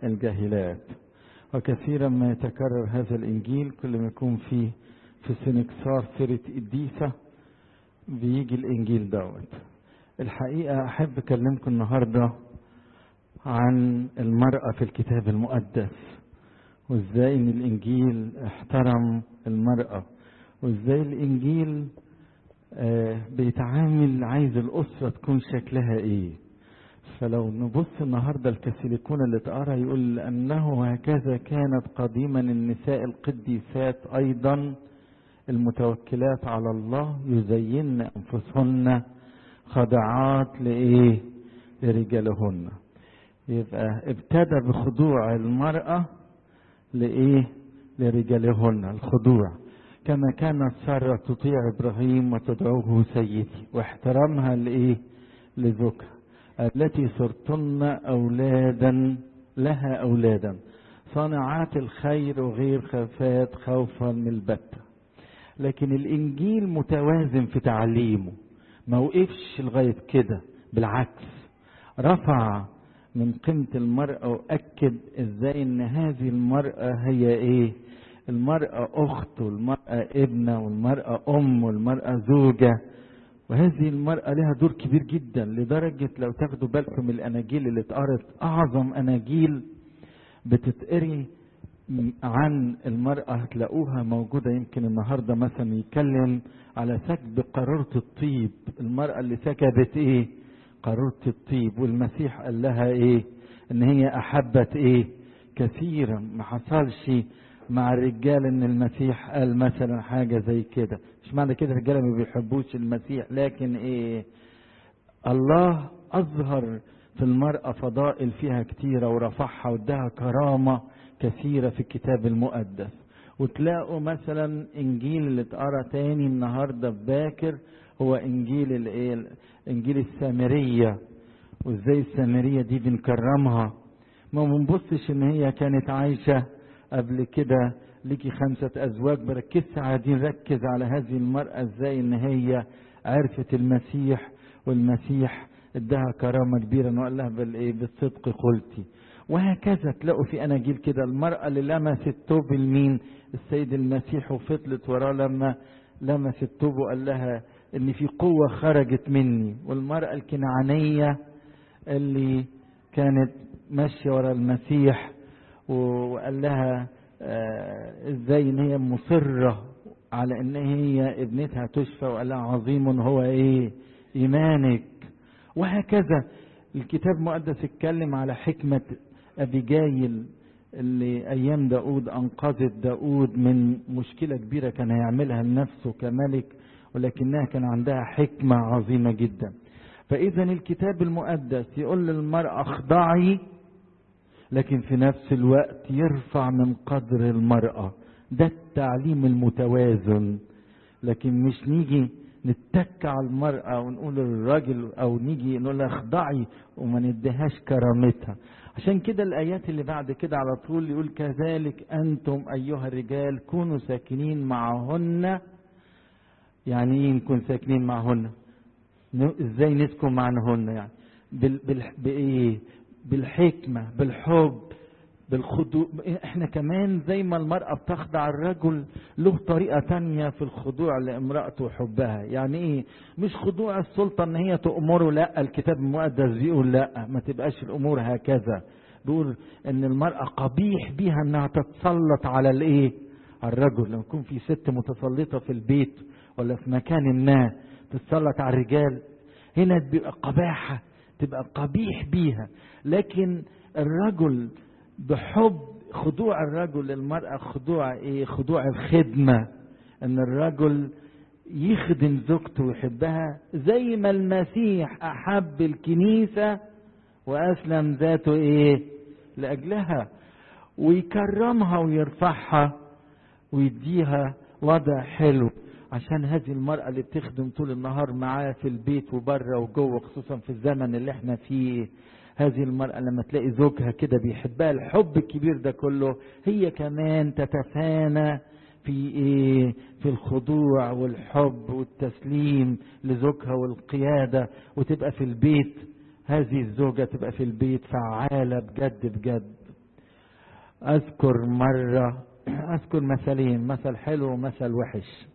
الجاهلات وكثيرا ما يتكرر هذا الإنجيل كل ما يكون فيه في سنكسار سيرة إديسة بيجي الإنجيل دوت الحقيقة أحب أكلمكم النهاردة عن المرأة في الكتاب المقدس وإزاي إن الإنجيل احترم المرأة وإزاي الإنجيل آه بيتعامل عايز الأسرة تكون شكلها إيه فلو نبص النهارده الكاثوليكون اللي اتقرا يقول انه هكذا كانت قديما النساء القديسات ايضا المتوكلات على الله يزين انفسهن خضعات لايه لرجالهن يبقى ابتدى بخضوع المراه لايه لرجالهن الخضوع كما كانت ساره تطيع ابراهيم وتدعوه سيدي واحترامها لايه لزوجها التي صرتن أولادا لها أولادا صانعات الخير وغير خافات خوفا من البتة لكن الإنجيل متوازن في تعليمه ما وقفش لغاية كده بالعكس رفع من قيمة المرأة وأكد إزاي إن هذه المرأة هي إيه المرأة أخت والمرأة ابنة والمرأة أم والمرأة زوجة وهذه المرأة لها دور كبير جدا لدرجة لو تاخدوا بالكم الأناجيل اللي اتقرت أعظم أناجيل بتتقري عن المرأة هتلاقوها موجودة يمكن النهاردة مثلا يتكلم على سكب قارورة الطيب المرأة اللي سكبت ايه قارورة الطيب والمسيح قال لها ايه ان هي احبت ايه كثيرا ما حصلش مع الرجال ان المسيح قال مثلا حاجة زي كده مش معنى كده الرجاله ما بيحبوش المسيح لكن ايه الله اظهر في المرأة فضائل فيها كتيرة ورفعها واداها كرامة كثيرة في الكتاب المقدس وتلاقوا مثلا انجيل اللي اتقرا تاني النهارده في باكر هو انجيل الايه انجيل السامريه وازاي السامريه دي بنكرمها ما بنبصش ان هي كانت عايشه قبل كده ليكي خمسة أزواج بركزش على دي نركز على هذه المرأة ازاي إن هي عرفت المسيح والمسيح ادها كرامة كبيرة وقال لها بالإيه بالصدق قلتي وهكذا تلاقوا في أناجيل كده المرأة اللي لمست توب المين السيد المسيح وفضلت وراه لما لمست توبه وقال لها إن في قوة خرجت مني والمرأة الكنعانية اللي كانت ماشية ورا المسيح وقال لها آه ازاي ان هي مصرة على ان هي ابنتها تشفى وقال لها عظيم هو ايه ايمانك وهكذا الكتاب المقدس اتكلم على حكمة ابيجايل اللي ايام داود انقذت داود من مشكلة كبيرة كان هيعملها لنفسه كملك ولكنها كان عندها حكمة عظيمة جدا فاذا الكتاب المقدس يقول للمرأة اخضعي لكن في نفس الوقت يرفع من قدر المرأة ده التعليم المتوازن لكن مش نيجي نتك على المرأة ونقول للراجل أو نيجي نقول لها اخضعي وما نديهاش كرامتها عشان كده الآيات اللي بعد كده على طول يقول كذلك أنتم أيها الرجال كونوا ساكنين معهن يعني ايه نكون ساكنين معهن ازاي نسكن معهن يعني بال... بال... بإيه بالحكمة بالحب بالخضوع احنا كمان زي ما المرأة بتخضع الرجل له طريقة تانية في الخضوع لامرأته وحبها يعني ايه مش خضوع السلطة ان هي تأمره لا الكتاب المقدس بيقول لا ما تبقاش الامور هكذا بيقول ان المرأة قبيح بيها انها تتسلط على الايه على الرجل لما يكون في ست متسلطة في البيت ولا في مكان ما تتسلط على الرجال هنا بيبقى قباحة تبقى قبيح بيها لكن الرجل بحب خضوع الرجل للمرأة خضوع ايه خضوع الخدمة ان الرجل يخدم زوجته ويحبها زي ما المسيح احب الكنيسة واسلم ذاته ايه لاجلها ويكرمها ويرفعها ويديها وضع حلو عشان هذه المرأة اللي بتخدم طول النهار معاه في البيت وبره وجوه خصوصا في الزمن اللي احنا فيه هذه المرأة لما تلاقي زوجها كده بيحبها الحب الكبير ده كله هي كمان تتفانى في ايه في الخضوع والحب والتسليم لزوجها والقيادة وتبقى في البيت هذه الزوجة تبقى في البيت فعالة بجد بجد اذكر مرة اذكر مثلين مثل حلو ومثل وحش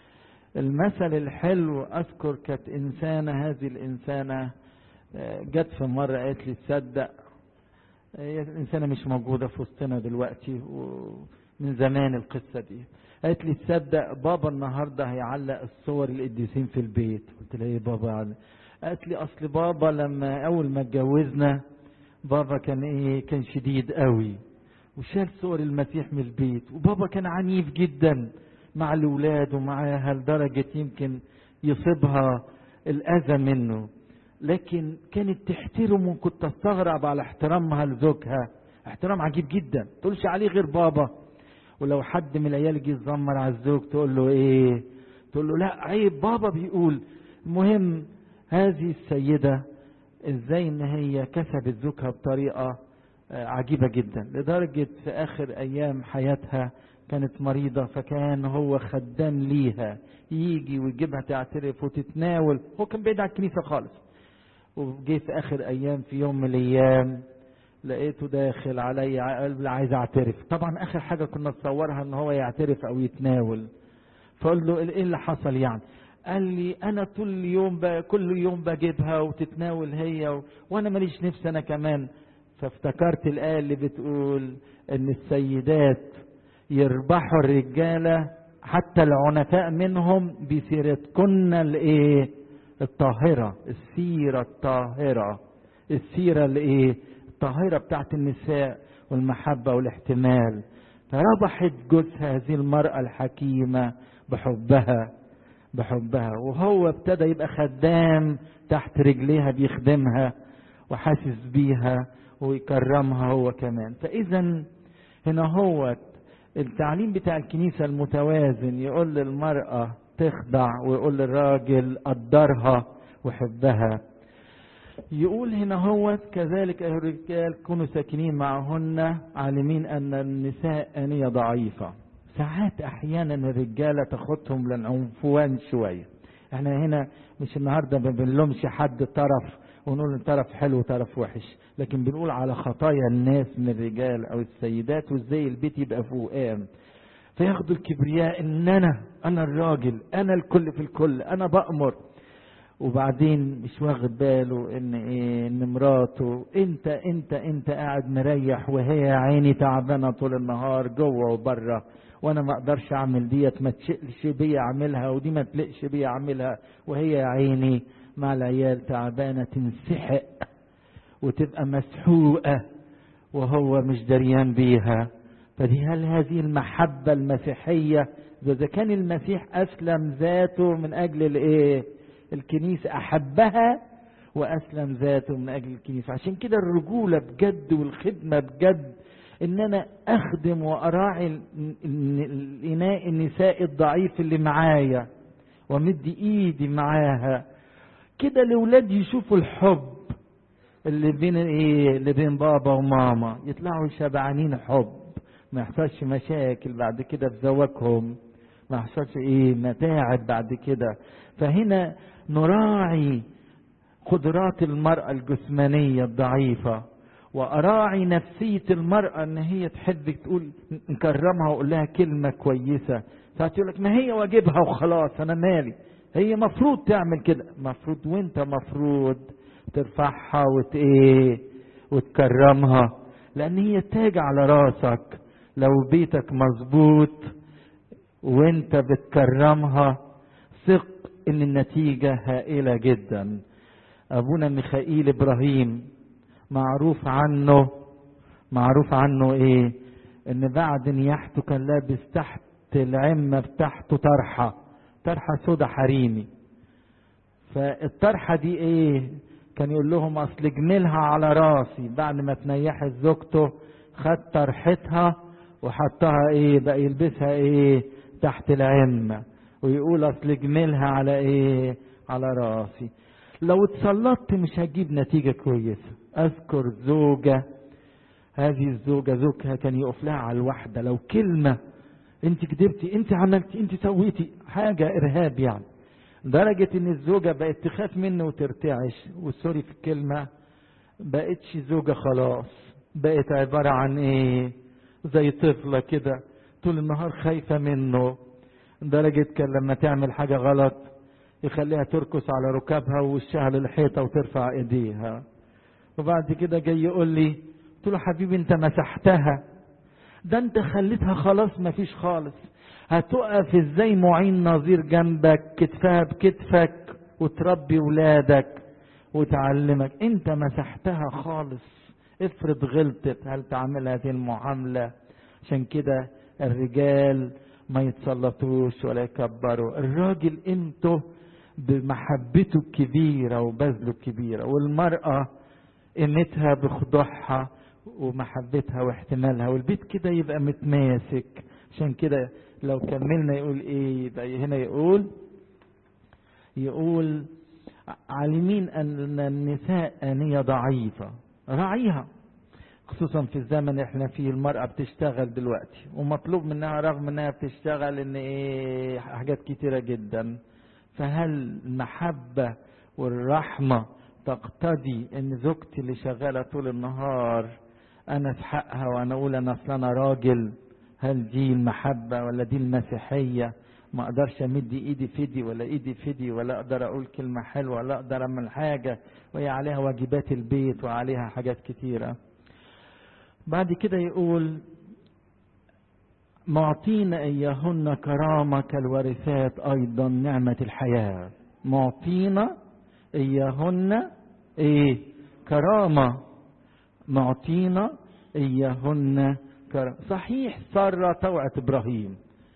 المثل الحلو اذكر كانت انسانة هذه الانسانة جت في مرة قالت لي تصدق هي الانسانة مش موجودة في وسطنا دلوقتي ومن زمان القصة دي قالت لي تصدق بابا النهارده هيعلق الصور القديسين في البيت قلت لها ايه بابا علق. قالت لي اصل بابا لما اول ما اتجوزنا بابا كان ايه كان شديد قوي وشال صور المسيح من البيت وبابا كان عنيف جدا مع الاولاد ومعاها لدرجه يمكن يصيبها الاذى منه لكن كانت تحترمه كنت استغرب على احترامها لزوجها احترام عجيب جدا تقولش عليه غير بابا ولو حد من العيال يجي يتذمر على الزوج تقول له ايه تقول له لا عيب بابا بيقول المهم هذه السيدة ازاي ان هي كسبت زوجها بطريقة عجيبة جدا لدرجة في اخر ايام حياتها كانت مريضة فكان هو خدام ليها يجي ويجيبها تعترف وتتناول هو كان بعيد عن الكنيسة خالص وجه في اخر ايام في يوم من الايام لقيته داخل عليا قال عايز اعترف طبعا اخر حاجه كنا نتصورها ان هو يعترف او يتناول فقول له ايه اللي حصل يعني قال لي انا طول اليوم ب... كل يوم بجيبها وتتناول هي و... وانا ماليش نفسي انا كمان فافتكرت الايه اللي بتقول ان السيدات يربحوا الرجاله حتى العنفاء منهم بسيرتكن الايه الطاهره السيره الطاهره السيره الايه الطاهرة بتاعت النساء والمحبة والاحتمال فربحت جوزها هذه المرأة الحكيمة بحبها بحبها وهو ابتدى يبقى خدام تحت رجليها بيخدمها وحاسس بيها ويكرمها هو كمان فإذا هنا هو التعليم بتاع الكنيسة المتوازن يقول للمرأة تخضع ويقول للراجل قدرها وحبها يقول هنا هو كذلك أيها الرجال كونوا ساكنين معهن عالمين أن النساء آنية ضعيفة ساعات أحيانا الرجالة تاخدهم للعنفوان شوية احنا هنا مش النهاردة ما بنلومش حد طرف ونقول طرف حلو وطرف وحش لكن بنقول على خطايا الناس من الرجال أو السيدات وازاي البيت يبقى فوقام فياخدوا الكبرياء ان انا انا الراجل انا الكل في الكل انا بأمر وبعدين مش واخد باله ان ايه ان مراته انت انت انت قاعد مريح وهي عيني تعبانه طول النهار جوه وبره وانا ما اقدرش اعمل ديت ما تشقلش بيا اعملها ودي ما تلقش بيا اعملها وهي عيني مع العيال تعبانه تنسحق وتبقى مسحوقه وهو مش دريان بيها فدي هل هذه المحبه المسيحيه اذا كان المسيح اسلم ذاته من اجل الايه الكنيسة أحبها وأسلم ذاته من أجل الكنيسة عشان كده الرجولة بجد والخدمة بجد إن أنا أخدم وأراعي الإناء النساء الضعيف اللي معايا ومد إيدي معاها كده الأولاد يشوفوا الحب اللي بين إيه اللي بين بابا وماما يطلعوا شبعانين حب ما يحصلش مشاكل بعد كده في زواجهم ما يحصلش ايه متاعب بعد كده فهنا نراعي قدرات المرأة الجسمانية الضعيفة وأراعي نفسية المرأة إن هي تحب تقول نكرمها وأقول لها كلمة كويسة ساعات يقول لك ما هي واجبها وخلاص أنا مالي هي مفروض تعمل كده مفروض وأنت مفروض ترفعها وت إيه وتكرمها لأن هي تاج على راسك لو بيتك مظبوط وانت بتكرمها ثق ان النتيجة هائلة جدا ابونا ميخائيل ابراهيم معروف عنه معروف عنه ايه ان بعد نياحته كان لابس تحت العمة بتاعته طرحة طرحة سودا حريمي فالطرحة دي ايه كان يقول لهم اصل جميلها على راسي بعد ما تنيحت زوجته خد طرحتها وحطها ايه بقى يلبسها ايه تحت العمة ويقول اصل جميلها على ايه على راسي لو اتسلطت مش هجيب نتيجة كويسة اذكر زوجة هذه الزوجة زوجها كان يقف لها على الواحدة لو كلمة انت كدبتي انت عملتي انت سويتي حاجة ارهاب يعني درجة ان الزوجة بقت تخاف منه وترتعش والسوري في الكلمة بقتش زوجة خلاص بقت عبارة عن ايه زي طفلة كده طول النهار خايفة منه لدرجة كان لما تعمل حاجة غلط يخليها تركس على ركابها ووشها للحيطة وترفع ايديها وبعد كده جاي يقول لي قلت له حبيبي انت مسحتها ده انت خليتها خلاص مفيش خالص هتقف ازاي معين نظير جنبك كتفها بكتفك وتربي ولادك وتعلمك انت مسحتها خالص افرض غلطت هل تعمل هذه المعاملة عشان كده الرجال ما يتسلطوش ولا يكبروا الراجل قيمته بمحبته الكبيرة وبذله الكبيرة والمرأة قيمتها بخضوعها ومحبتها واحتمالها والبيت كده يبقى متماسك عشان كده لو كملنا يقول ايه يبقى هنا يقول يقول عالمين ان النساء انية ضعيفة راعيها خصوصا في الزمن اللي احنا فيه المرأة بتشتغل دلوقتي ومطلوب منها رغم انها بتشتغل ان ايه حاجات كتيرة جدا فهل المحبة والرحمة تقتضي ان زوجتي اللي شغالة طول النهار انا اسحقها وانا اقول انا اصل انا راجل هل دي المحبة ولا دي المسيحية ما اقدرش امد ايدي في ايدي ولا ايدي في ايدي ولا اقدر اقول كلمة حلوة ولا اقدر اعمل حاجة وهي عليها واجبات البيت وعليها حاجات كتيرة بعد كده يقول معطين اياهن كرامة كالورثات ايضا نعمة الحياة معطينا اياهن ايه كرامة معطينا اياهن كرامة صحيح سارة توعت ابراهيم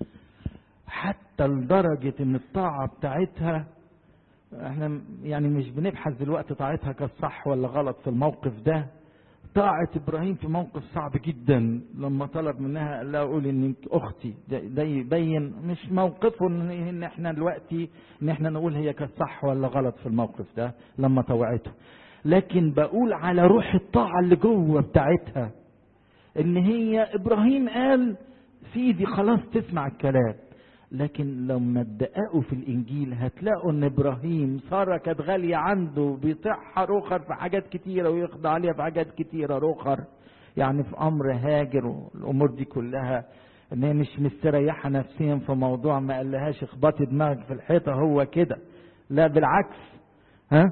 حتى لدرجة ان الطاعة بتاعتها احنا يعني مش بنبحث دلوقتي طاعتها كانت صح ولا غلط في الموقف ده طاعة ابراهيم في موقف صعب جدا لما طلب منها قال لها قولي انك اختي ده, ده يبين مش موقفه ان, ان احنا دلوقتي ان احنا نقول هي كانت صح ولا غلط في الموقف ده لما طوعته لكن بقول على روح الطاعة اللي جوه بتاعتها ان هي ابراهيم قال سيدي خلاص تسمع الكلام لكن لما تدققوا في الانجيل هتلاقوا ان ابراهيم ساره كانت غاليه عنده بيطيعها رخر في حاجات كتيره ويخضع عليها في حاجات كتيره رخر يعني في امر هاجر والامور دي كلها ان هي مش مستريحه نفسيا في موضوع ما قالهاش اخبطي دماغك في الحيطه هو كده لا بالعكس ها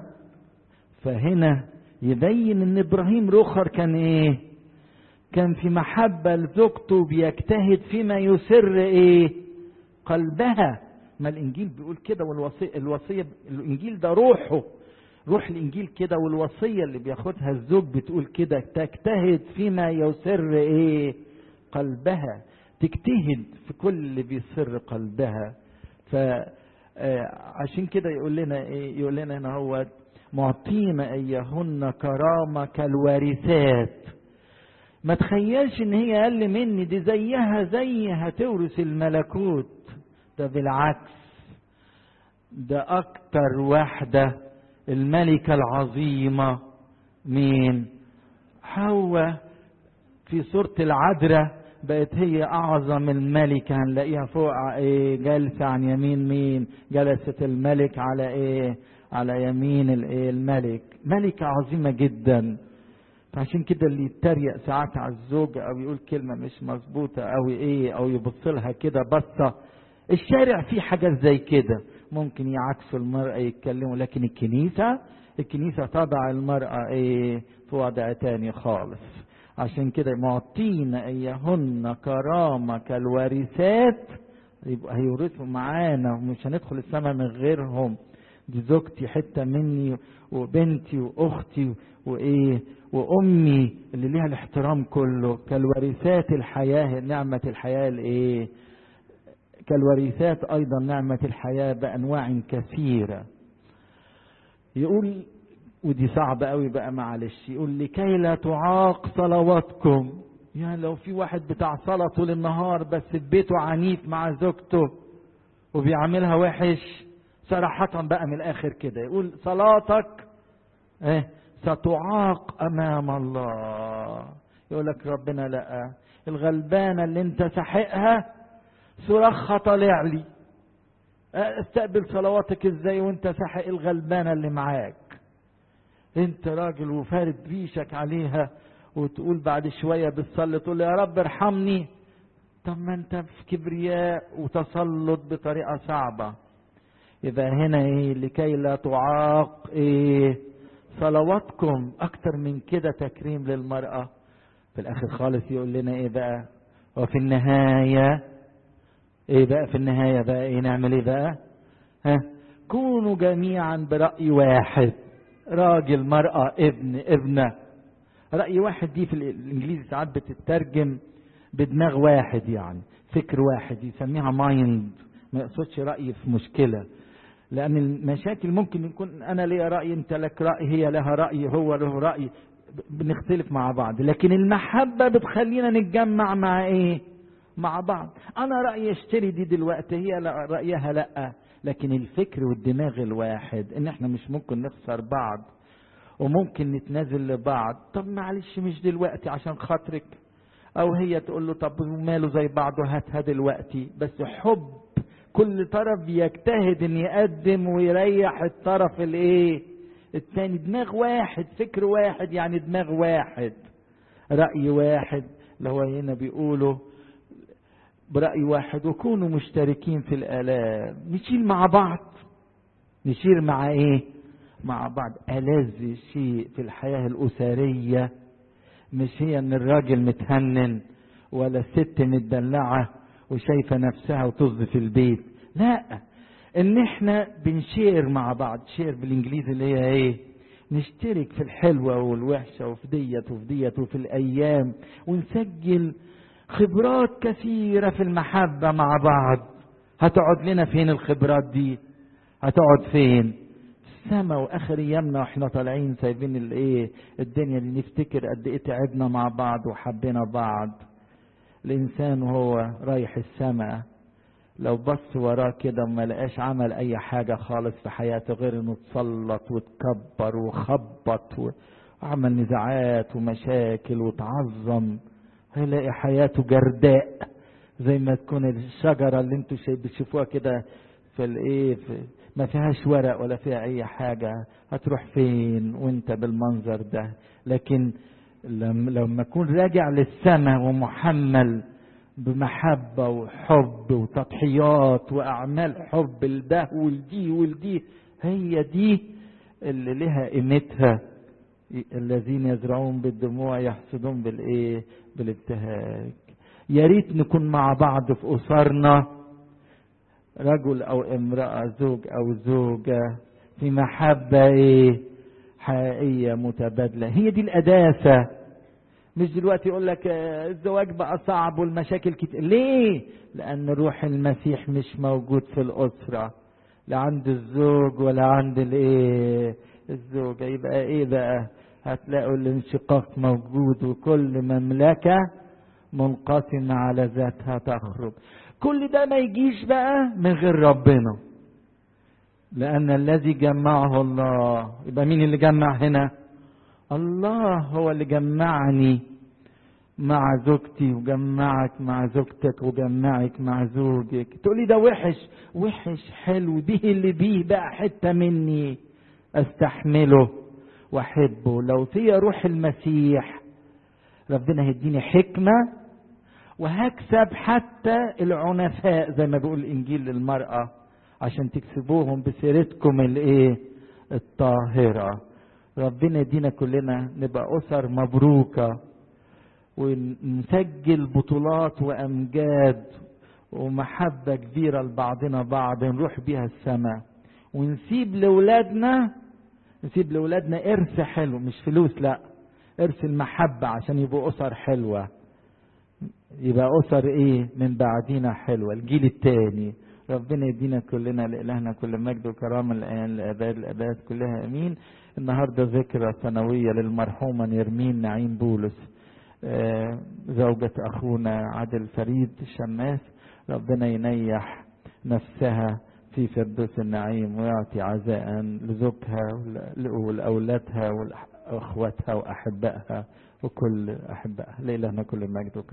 فهنا يبين ان ابراهيم رخر كان ايه كان في محبه لزوجته بيجتهد فيما يسر ايه قلبها ما الانجيل بيقول كده والوصيه الوصيه الانجيل ده روحه روح الانجيل كده والوصيه اللي بياخدها الزوج بتقول كده تجتهد فيما يسر ايه قلبها تجتهد في كل اللي بيسر قلبها ف عشان كده يقول لنا ايه يقول لنا هنا هو معطينا ايهن كرامه كالوارثات ما تخيلش ان هي اقل مني دي زيها زي هتورث الملكوت ده بالعكس ده اكتر واحدة الملكة العظيمة مين حواء في سورة العذراء بقت هي اعظم الملكة هنلاقيها فوق ايه جالسة عن يمين مين جلست الملك على ايه على يمين الايه الملك ملكة عظيمة جدا فعشان كده اللي يتريق ساعات على الزوجة او يقول كلمة مش مظبوطة او ايه او يبص لها كده بصة الشارع فيه حاجات زي كده ممكن يعكسوا المرأة يتكلموا لكن الكنيسة الكنيسة تضع المرأة ايه في وضع تاني خالص عشان كده معطين ايهن كرامة كالوارثات يبقى هيورثوا معانا ومش هندخل السماء من غيرهم دي زوجتي حتة مني وبنتي واختي وايه وامي اللي ليها الاحترام كله كالورثات الحياة نعمة الحياة الايه كالورثات ايضا نعمة الحياة بانواع كثيرة يقول ودي صعبة قوي بقى معلش يقول لكي لا تعاق صلواتكم يعني لو في واحد بتاع صلاة طول النهار بس في بيته عنيف مع زوجته وبيعملها وحش صراحة بقى من الآخر كده يقول صلاتك ايه ستعاق أمام الله يقول لك ربنا لا الغلبانة اللي انت ساحقها صراخها طالع لي استقبل صلواتك ازاي وانت ساحق الغلبانة اللي معاك انت راجل وفارد ريشك عليها وتقول بعد شوية بتصلي تقول يا رب ارحمني طب ما انت في كبرياء وتسلط بطريقة صعبة يبقى هنا ايه لكي لا تعاق ايه صلواتكم اكتر من كده تكريم للمرأة في الاخر خالص يقول لنا ايه بقى وفي النهاية ايه بقى في النهاية بقى ايه نعمل ايه بقى ها كونوا جميعا برأي واحد راجل مرأة ابن ابنة رأي واحد دي في الانجليزي ساعات بتترجم بدماغ واحد يعني فكر واحد يسميها مايند ما يقصدش رأي في مشكلة لأن المشاكل ممكن يكون أنا ليا رأي أنت لك رأي هي لها رأي هو له رأي بنختلف مع بعض لكن المحبة بتخلينا نتجمع مع إيه مع بعض أنا رأيي اشتري دي دلوقتي هي لا رأيها لأ لكن الفكر والدماغ الواحد إن إحنا مش ممكن نخسر بعض وممكن نتنازل لبعض طب معلش مش دلوقتي عشان خاطرك او هي تقول له طب ماله زي بعضه هاتها دلوقتي بس حب كل طرف بيجتهد ان يقدم ويريح الطرف الايه التاني دماغ واحد فكر واحد يعني دماغ واحد رأي واحد اللي هو هنا بيقولوا برأي واحد وكونوا مشتركين في الآلام نشيل مع بعض نشيل مع ايه مع بعض ألذ شيء في الحياة الأسرية مش هي ان الراجل متهنن ولا الست متدلعة وشايفة نفسها وطز في البيت لا ان احنا بنشير مع بعض شير بالانجليزي اللي هي ايه نشترك في الحلوة والوحشة وفي ديت وفي ديت وفي الايام ونسجل خبرات كثيرة في المحبة مع بعض هتقعد لنا فين الخبرات دي هتقعد فين السما واخر ايامنا واحنا طالعين سايبين الايه الدنيا اللي نفتكر قد ايه تعبنا مع بعض وحبينا بعض الانسان وهو رايح السما لو بص وراه كده وما لقاش عمل اي حاجه خالص في حياته غير انه اتسلط واتكبر وخبط وعمل نزاعات ومشاكل وتعظم هيلاقي حياته جرداء زي ما تكون الشجره اللي انتوا بتشوفوها كده في الايه في ما فيهاش ورق ولا فيها اي حاجة هتروح فين وانت بالمنظر ده لكن لما اكون راجع للسماء ومحمل بمحبة وحب وتضحيات واعمال حب لده ولدي ولدي هي دي اللي لها قيمتها الذين يزرعون بالدموع يحصدون بالايه بالابتهاج يا ريت نكون مع بعض في اسرنا رجل او امرأة زوج او زوجة في محبة ايه حقيقية متبادلة هي دي القداسة مش دلوقتي يقول لك الزواج بقى صعب والمشاكل كتير ليه لان روح المسيح مش موجود في الاسرة لا عند الزوج ولا عند الايه الزوجة يبقى ايه بقى هتلاقوا الانشقاق موجود وكل مملكة منقسمة على ذاتها تخرج كل ده ما يجيش بقى من غير ربنا لأن الذي جمعه الله يبقى مين اللي جمع هنا الله هو اللي جمعني مع زوجتي وجمعك مع زوجتك وجمعك مع زوجك تقولي ده وحش وحش حلو به اللي بيه بقى حتة مني استحمله واحبه لو في روح المسيح ربنا هيديني حكمة وهكسب حتى العنفاء زي ما بيقول الانجيل للمرأة عشان تكسبوهم بسيرتكم الايه الطاهرة ربنا يدينا كلنا نبقى اسر مبروكة ونسجل بطولات وامجاد ومحبة كبيرة لبعضنا بعض نروح بيها السماء ونسيب لولادنا نسيب لولادنا ارث حلو مش فلوس لا ارث المحبة عشان يبقوا اسر حلوة يبقى اسر ايه من بعدينا حلوة الجيل التاني ربنا يدينا كلنا لإلهنا كل مجد وكرامة الآن لأباد الأباد كلها أمين النهاردة ذكرى سنوية للمرحومة نرمين نعيم بولس آه زوجة أخونا عادل فريد الشماس ربنا ينيح نفسها في فردوس النعيم ويعطي عزاء لزوجها ولأولادها وأخواتها وأحبائها وكل أحبائها لإلهنا كل مجد وكرامة